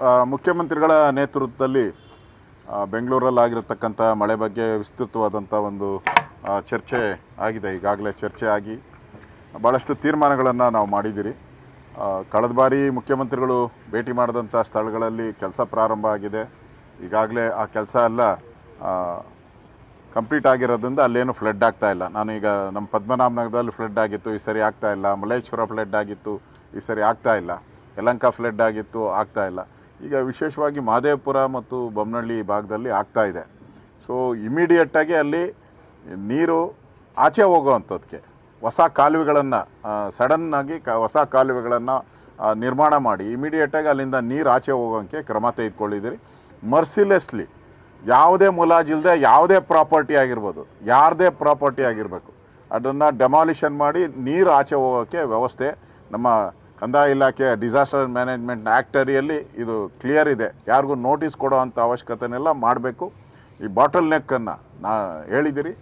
ಆ, ಮುಖ್ಯಮಂತ್ರಿಗಳ ನೇತೃತ್ವದಲ್ಲಿ ಆ, ಬೆಂಗಳೂರಲ್ಲಾಗಿರತಕ್ಕಂಥ ಮಳೆ ಬಗ್ಗೆ ವಿಸ್ತೃತವಾದಂಥ ಒಂದು ಆ, ಚರ್ಚೆ ಆಗಿದೆ ಈಗಾಗಲೇ ಚರ್ಚೆ ಆಗಿ ಭಾಳಷ್ಟು ತೀರ್ಮಾನಗಳನ್ನು ನಾವು ಮಾಡಿದ್ದೀರಿ ಆ, ಕಳೆದ ಬಾರಿ ಮುಖ್ಯಮಂತ್ರಿಗಳು ಭೇಟಿ ಮಾಡಿದಂಥ ಸ್ಥಳಗಳಲ್ಲಿ ಕೆಲಸ ಪ್ರಾರಂಭ ಆಗಿದೆ ಈಗಾಗಲೇ ಆ ಕೆಲಸ ಎಲ್ಲ ಕಂಪ್ಲೀಟ್ ಆಗಿರೋದ್ರಿಂದ ಅಲ್ಲೇನು ಫ್ಲಡ್ ಆಗ್ತಾ ಇಲ್ಲ ನಾನು ಈಗ ನಮ್ಮ ಪದ್ಮನಾಭನಗರದಲ್ಲಿ ಫ್ಲಡ್ ಆಗಿತ್ತು ಈ ಸರಿ ಆಗ್ತಾ ಇಲ್ಲ ಮಲ್ಲೇಶ್ವರ ಫ್ಲಡ್ ಆಗಿತ್ತು ಈ ಸರಿ ಆಗ್ತಾ ಇಲ್ಲ ಯಲಂಕ ಫ್ಲಡ್ ಆಗಿತ್ತು ಆಗ್ತಾ ಇಲ್ಲ ಈಗ ವಿಶೇಷವಾಗಿ ಮಹದೇವಪುರ ಮತ್ತು ಬೊಮ್ಮನಹಳ್ಳಿ ಭಾಗದಲ್ಲಿ ಆಗ್ತಾ ಇದೆ ಸೊ ಇಮಿಡಿಯೇಟಾಗಿ ಅಲ್ಲಿ ನೀರು ಆಚೆ ಹೋಗೋವಂಥದ್ದಕ್ಕೆ ಹೊಸ ಕಾಲುವೆಗಳನ್ನು ಸಡನ್ನಾಗಿ ಕ ಹೊಸ ಕಾಲುವೆಗಳನ್ನು ನಿರ್ಮಾಣ ಮಾಡಿ ಇಮಿಡಿಯೇಟಾಗಿ ಅಲ್ಲಿಂದ ನೀರು ಆಚೆ ಹೋಗೋಂಗೆ ಕ್ರಮ ತೆಗೆದುಕೊಂಡಿದ್ದೀರಿ ಮರ್ಸಿಲೆಸ್ಲಿ ಯಾವುದೇ ಮುಲಾಜಿಲ್ಲದೆ ಯಾವುದೇ ಪ್ರಾಪರ್ಟಿ ಆಗಿರ್ಬೋದು ಯಾರದೇ ಪ್ರಾಪರ್ಟಿ ಆಗಿರಬೇಕು ಅದನ್ನು ಡೆಮಾಲಿಷನ್ ಮಾಡಿ ನೀರು ಆಚೆ ಹೋಗೋಕ್ಕೆ ವ್ಯವಸ್ಥೆ ನಮ್ಮ ಕಂದಾಯ ಇಲಾಖೆ ಡಿಸಾಸ್ಟರ್ ಮ್ಯಾನೇಜ್ಮೆಂಟ್ ಆ್ಯಕ್ಟ್ ಅಡಿಯಲ್ಲಿ ಇದು ಕ್ಲಿಯರ್ ಇದೆ ಯಾರಿಗೂ ನೋಟಿಸ್ ಕೊಡೋ ಅಂಥ ಅವಶ್ಯಕತೆನೆಲ್ಲ ಮಾಡಬೇಕು ಈ ಬಾಟಲ್ ನೆಕ್ಕನ್ನು ನಾ ಹೇಳಿದಿರಿ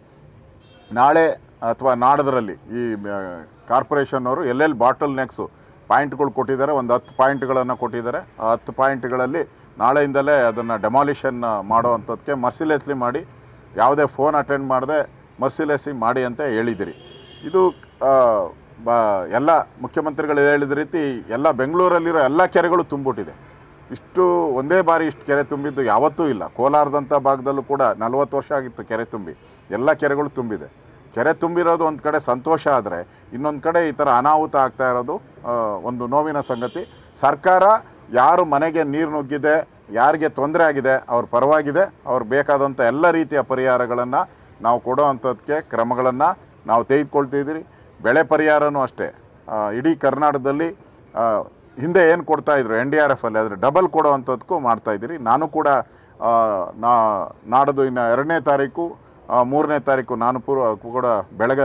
ನಾಳೆ ಅಥವಾ ನಾಡದ್ರಲ್ಲಿ ಈ ಕಾರ್ಪೊರೇಷನ್ ಅವರು ಎಲ್ಲೆಲ್ಲಿ ಬಾಟಲ್ ನೆಕ್ಸು ಪಾಯಿಂಟ್ಗಳು ಕೊಟ್ಟಿದ್ದಾರೆ ಒಂದು ಹತ್ತು ಪಾಯಿಂಟ್ಗಳನ್ನು ಕೊಟ್ಟಿದ್ದಾರೆ ಆ ಹತ್ತು ಪಾಯಿಂಟ್ಗಳಲ್ಲಿ ನಾಳೆಯಿಂದಲೇ ಅದನ್ನು ಡೆಮಾಲಿಷನ್ ಮಾಡೋ ಅಂಥದ್ದಕ್ಕೆ ಮರ್ಸಿಲೆಸ್ಲಿ ಮಾಡಿ ಯಾವುದೇ ಫೋನ್ ಅಟೆಂಡ್ ಮಾಡದೆ ಮರ್ಸಿಲೆಸ್ಲಿ ಮಾಡಿ ಅಂತ ಹೇಳಿದಿರಿ ಇದು ಆ, ಬ ಎಲ್ಲ ಮುಖ್ಯಮಂತ್ರಿಗಳು ಹೇಳಿದ ರೀತಿ ಎಲ್ಲ ಬೆಂಗಳೂರಲ್ಲಿರೋ ಎಲ್ಲ ಕೆರೆಗಳು ತುಂಬಿಬಿಟ್ಟಿದೆ ಇಷ್ಟು ಒಂದೇ ಬಾರಿ ಇಷ್ಟು ಕೆರೆ ತುಂಬಿದ್ದು ಯಾವತ್ತೂ ಇಲ್ಲ ಕೋಲಾರದಂಥ ಭಾಗದಲ್ಲೂ ಕೂಡ ನಲವತ್ತು ವರ್ಷ ಆಗಿತ್ತು ಕೆರೆ ತುಂಬಿ ಎಲ್ಲ ಕೆರೆಗಳು ತುಂಬಿದೆ ಕೆರೆ ತುಂಬಿರೋದು ಒಂದು ಕಡೆ ಸಂತೋಷ ಆದರೆ ಇನ್ನೊಂದು ಕಡೆ ಈ ಥರ ಅನಾಹುತ ಆಗ್ತಾ ಇರೋದು ಆ, ಒಂದು ನೋವಿನ ಸಂಗತಿ ಸರ್ಕಾರ ಯಾರು ಮನೆಗೆ ನೀರು ನುಗ್ಗಿದೆ ಯಾರಿಗೆ ತೊಂದರೆ ಆಗಿದೆ ಅವ್ರ ಪರವಾಗಿದೆ ಅವ್ರು ಬೇಕಾದಂಥ ಎಲ್ಲ ರೀತಿಯ ಪರಿಹಾರಗಳನ್ನು ನಾವು ಕೊಡೋ ಅಂಥದ್ದಕ್ಕೆ ಕ್ರಮಗಳನ್ನು ನಾವು ತೆಗೆದುಕೊಳ್ತಿದ್ದೀರಿ ಬೆಳೆ ಪರಿಹಾರನೂ ಅಷ್ಟೇ ಆ, ಇಡೀ ಕರ್ನಾಟಕದಲ್ಲಿ ಆ, ಹಿಂದೆ ಏನು ಕೊಡ್ತಾಯಿದ್ರು ಎನ್ ಡಿ ಆರ್ ಎಫ್ ಅಲ್ಲಿ ಆದರೆ ಡಬಲ್ ಕೊಡೋ ಅಂಥದ್ದಕ್ಕೂ ಮಾಡ್ತಾಯಿದ್ದೀರಿ ನಾನು ಕೂಡ ಆ, ನಾ ನಾಡದು ಇನ್ನು ಎರಡನೇ ತಾರೀಕು ಆ, ಮೂರನೇ ತಾರೀಕು ನಾನು ಪೂರ್ವ ಕೂಡ ಬೆಳಗ್ಗೆ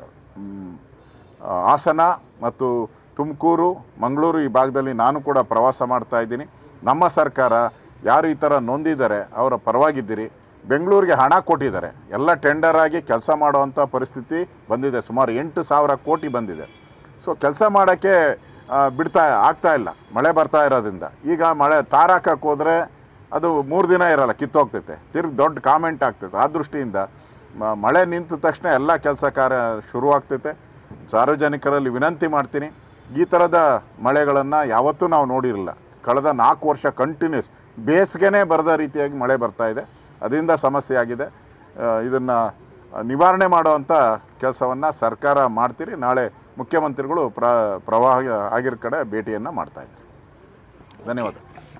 ಮ್, ಆ, ಹಾಸನ ಮತ್ತು ತುಮಕೂರು ಮಂಗಳೂರು ಈ ಭಾಗದಲ್ಲಿ ನಾನು ಕೂಡ ಪ್ರವಾಸ ಮಾಡ್ತಾ ಇದ್ದೀನಿ ನಮ್ಮ ಸರ್ಕಾರ ಯಾರು ಈ ಥರ ನೊಂದಿದ್ದಾರೆ ಅವರ ಪರವಾಗಿದ್ದೀರಿ ಬೆಂಗಳೂರಿಗೆ ಹಣ ಕೊಟ್ಟಿದ್ದಾರೆ ಎಲ್ಲ ಟೆಂಡರ್ ಆಗಿ ಕೆಲಸ ಮಾಡುವಂಥ ಪರಿಸ್ಥಿತಿ ಬಂದಿದೆ ಸುಮಾರು ಎಂಟು ಸಾವಿರ ಕೋಟಿ ಬಂದಿದೆ ಸೊ ಕೆಲಸ ಮಾಡೋಕ್ಕೆ ಆ, ಬಿಡ್ತಾ ಆಗ್ತಾ ಇಲ್ಲ ಮಳೆ ಬರ್ತಾ ಇರೋದ್ರಿಂದ ಈಗ ಮಳೆ ತಾರಾಕಕ್ಕೆ ಹೋದರೆ ಅದು ಮೂರು ದಿನ ಇರಲ್ಲ ಕಿತ್ತೋಗ್ತೈತೆ ತಿರ್ಗಿ ದೊಡ್ಡ ಕಾಮೆಂಟ್ ಆಗ್ತೈತೆ ಆ ದೃಷ್ಟಿಯಿಂದ ಮ- ಮಳೆ ನಿಂತ ತಕ್ಷಣ ಎಲ್ಲ ಕೆಲಸ ಕಾರ್ಯ ಶುರುವಾಗ್ತೈತೆ ಸಾರ್ವಜನಿಕರಲ್ಲಿ ವಿನಂತಿ ಮಾಡ್ತೀನಿ ಈ ಥರದ ಮಳೆಗಳನ್ನು ಯಾವತ್ತೂ ನಾವು ನೋಡಿರಲಿಲ್ಲ ಕಳೆದ ನಾಲ್ಕು ವರ್ಷ ಕಂಟಿನ್ಯೂಸ್ ಬೇಸಿಗೆನೇ ಬರದ ರೀತಿಯಾಗಿ ಮಳೆ ಬರ್ತಾ ಇದೆ ಅದರಿಂದ ಸಮಸ್ಯೆ ಆಗಿದೆ ಇದನ್ನು ನಿವಾರಣೆ ಮಾಡುವಂಥ ಕೆಲಸವನ್ನು ಸರ್ಕಾರ ಮಾಡ್ತೀರಿ ನಾಳೆ ಮುಖ್ಯಮಂತ್ರಿಗಳು ಪ್ರ ಪ್ರವಾಹ ಆಗಿರೋ ಕಡೆ ಭೇಟಿಯನ್ನು ಮಾಡ್ತಾ ಇದ್ದಾರೆ ಧನ್ಯವಾದ